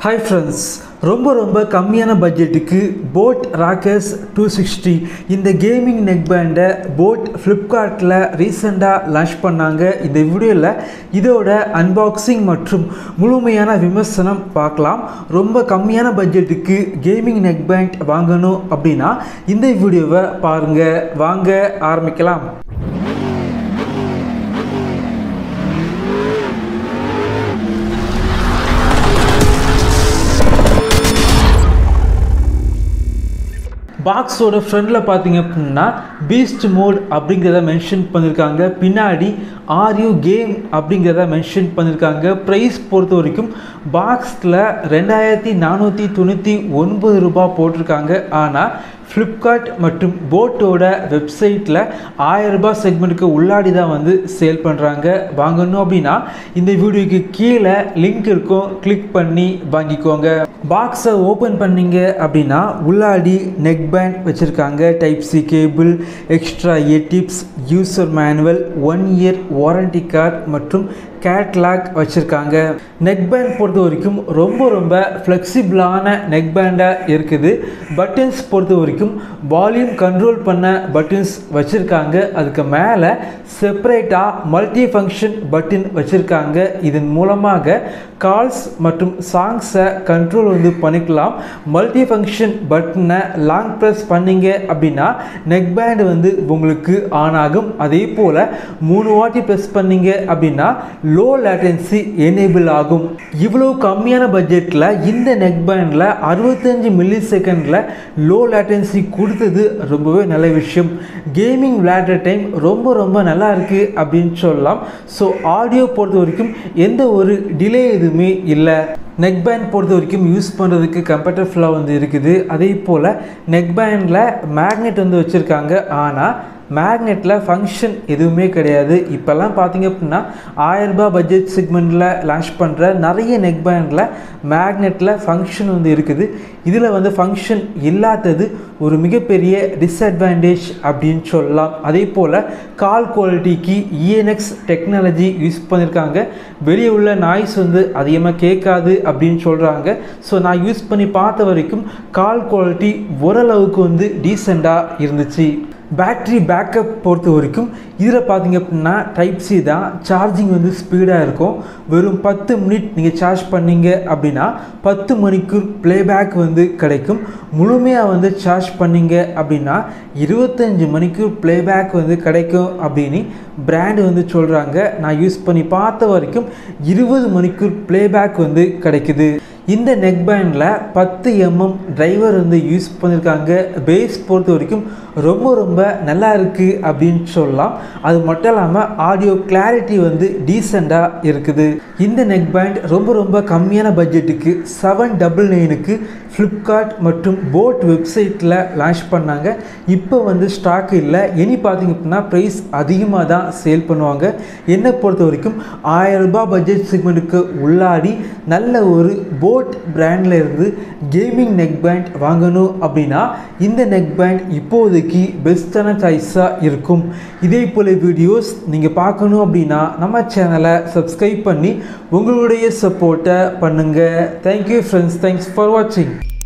hi friends ரொம்ப ரொம்ப கம்மியான பட்ஜெட்டுக்கு போட் ராக்கர்ஸ் டூ சிக்ஸ்டி இந்த கேமிங் நெக் பேண்டை போட் ஃப்ளிப்கார்ட்டில் ரீசெண்டாக லான்ச் பண்ணாங்க இந்த வீடியோவில் இதோட அன்பாக்சிங் மற்றும் முழுமையான விமர்சனம் பார்க்கலாம் ரொம்ப கம்மியான பட்ஜெட்டுக்கு கேமிங் நெக் பேண்ட் வாங்கணும் அப்படின்னா இந்த வீடியோவை பாருங்கள் வாங்க ஆரம்பிக்கலாம் பாக்ஸோட ஃப்ரண்டில் பார்த்தீங்க அப்படின்னா பீஸ்ட் மோட் அப்படிங்கிறத மென்ஷன் பண்ணியிருக்காங்க பின்னாடி ஆர்யூ கேம் அப்படிங்கிறத மென்ஷன் பண்ணியிருக்காங்க ப்ரைஸ் பொறுத்த வரைக்கும் பாக்ஸில் ரெண்டாயிரத்தி நானூற்றி தொண்ணூற்றி ஒன்பது ரூபாய் போட்டிருக்காங்க ஆனால் ஃப்ளிப்கார்ட் மற்றும் போட்டோட வெப்சைட்டில் ஆயிரம் ரூபாய் செக்மெண்ட்டுக்கு உள்ளாடி தான் வந்து சேல் பண்ணுறாங்க வாங்கணும் அப்படின்னா இந்த வீடியோக்கு கீழே லிங்க் இருக்கும் கிளிக் பண்ணி வாங்கிக்கோங்க பாக்ஸை ஓப்பன் பண்ணீங்க அப்படின்னா உள்ளாடி நெக் பேண்ட் வச்சுருக்காங்க type C cable extra a tips user manual one year warranty card மற்றும் கேட்லாக் வச்சுருக்காங்க நெக் பேண்ட் பொறுத்த வரைக்கும் ரொம்ப ரொம்ப ஃப்ளெக்சிபிளான நெக் பேண்டாக இருக்குது பட்டன்ஸ் பொறுத்த வரைக்கும் வால்யூம் கண்ட்ரோல் பண்ண பட்டன்ஸ் வச்சுருக்காங்க அதுக்கு மேலே செப்பரேட்டாக மல்டி ஃபங்க்ஷன் பட்டன் வச்சுருக்காங்க இதன் மூலமாக கால்ஸ் மற்றும் சாங்ஸை கண்ட்ரோல் வந்து பண்ணிக்கலாம் மல்டி ஃபங்க்ஷன் பட்டனை லாங் ப்ரெஸ் பண்ணீங்க அப்படின்னா நெக் பேண்ட் வந்து உங்களுக்கு ஆன் ஆகும் அதே போல் மூணு வாட்டி ப்ரெஸ் பண்ணீங்க அப்படின்னா லோ லேட்டன்சி எனேபிள் ஆகும் இவ்வளோ கம்மியான பட்ஜெட்டில் இந்த நெக் பேண்டில் அறுபத்தஞ்சு மில்லி செகண்டில் லோ லேட்டன்சி கொடுத்தது ரொம்பவே நல்ல விஷயம் கேமிங் விளையாடுற டைம் ரொம்ப ரொம்ப நல்லா இருக்குது அப்படின்னு சொல்லலாம் ஸோ ஆடியோ பொறுத்த வரைக்கும் எந்த ஒரு டிலே எதுவுமே இல்லை நெக் பேண்ட் பொறுத்த வரைக்கும் யூஸ் பண்ணுறதுக்கு கம்ஃபர்டபுளாக வந்து இருக்குது அதே போல் நெக் பேண்டில் மேக்னெட் வந்து வச்சுருக்காங்க ஆனால் மேக்னெட்டில் ஃபங்க்ஷன் எதுவுமே கிடையாது இப்போல்லாம் பார்த்தீங்க அப்படின்னா ஆயரரூபா பட்ஜெட் செக்மெண்ட்டில் லான்ச் பண்ணுற நிறைய நெக் பேண்டில் மேக்னெட்டில் ஃபங்க்ஷன் வந்து இருக்குது இதில் வந்து ஃபங்க்ஷன் இல்லாதது ஒரு மிகப்பெரிய டிஸ்அட்வான்டேஜ் அப்படின்னு சொல்லலாம் அதே போல் கால் குவாலிட்டிக்கு இஎன்எக்ஸ் டெக்னாலஜி யூஸ் பண்ணியிருக்காங்க வெளியே உள்ள நாய்ஸ் வந்து அதிகமாக கேட்காது அப்படின்னு சொல்கிறாங்க ஸோ நான் யூஸ் பண்ணி பார்த்த வரைக்கும் கால் குவாலிட்டி ஓரளவுக்கு வந்து டீசெண்டாக இருந்துச்சு பேட்ரி பேக்கப் பொறுத்த வரைக்கும் இதில் பார்த்தீங்க அப்படின்னா டைப் சி தான் சார்ஜிங் வந்து ஸ்பீடாக இருக்கும் வெறும் பத்து மினிட் நீங்கள் சார்ஜ் பண்ணீங்க அப்படின்னா பத்து மணிக்கு ப்ளேபேக் வந்து கிடைக்கும் முழுமையாக வந்து சார்ஜ் பண்ணீங்க அப்படின்னா இருபத்தஞ்சி மணிக்கு ப்ளேபேக் வந்து கிடைக்கும் அப்படின்னு பிராண்டு வந்து சொல்கிறாங்க நான் யூஸ் பண்ணி பார்த்த வரைக்கும் இருபது மணிக்கு ப்ளேபேக் வந்து கிடைக்குது இந்த நெக் பேண்டில் பத்து எம்எம் டிரைவர் வந்து யூஸ் பண்ணியிருக்காங்க பேஸ் பொறுத்த வரைக்கும் ரொம்ப ரொம்ப நல்லா இருக்குது அப்படின்னு சொல்லலாம் அது மட்டும் இல்லாமல் ஆடியோ கிளாரிட்டி வந்து டீசெண்டாக இருக்குது இந்த நெக் பேண்ட் ரொம்ப ரொம்ப கம்மியான பட்ஜெட்டுக்கு செவன் டபுள் நைனுக்கு ஃப்ளிப்கார்ட் மற்றும் போட் வெப்சைட்டில் லான்ச் பண்ணாங்க இப்போ வந்து ஸ்டாக் இல்லை இனி பார்த்திங்க அப்படின்னா ப்ரைஸ் அதிகமாக தான் சேல் பண்ணுவாங்க என்னை பொறுத்த வரைக்கும் ஆயிரம் ரூபாய் பட்ஜெட் செக்மெண்ட்டுக்கு உள்ளாடி நல்ல ஒரு போட் பிராண்டில் இருந்து கேமிங் நெக் பேண்ட் வாங்கணும் அப்படின்னா இந்த நெக் பேண்ட் இப்போதைக்கு பெஸ்ட்டான சாய்ஸாக இருக்கும் இதே போல் வீடியோஸ் நீங்கள் பார்க்கணும் அப்படின்னா நம்ம சேனலை சப்ஸ்கிரைப் பண்ணி உங்களுடைய சப்போர்ட்டை பண்ணுங்கள் தேங்க்யூ ஃப்ரெண்ட்ஸ் தேங்க்ஸ் ஃபார் வாட்சிங்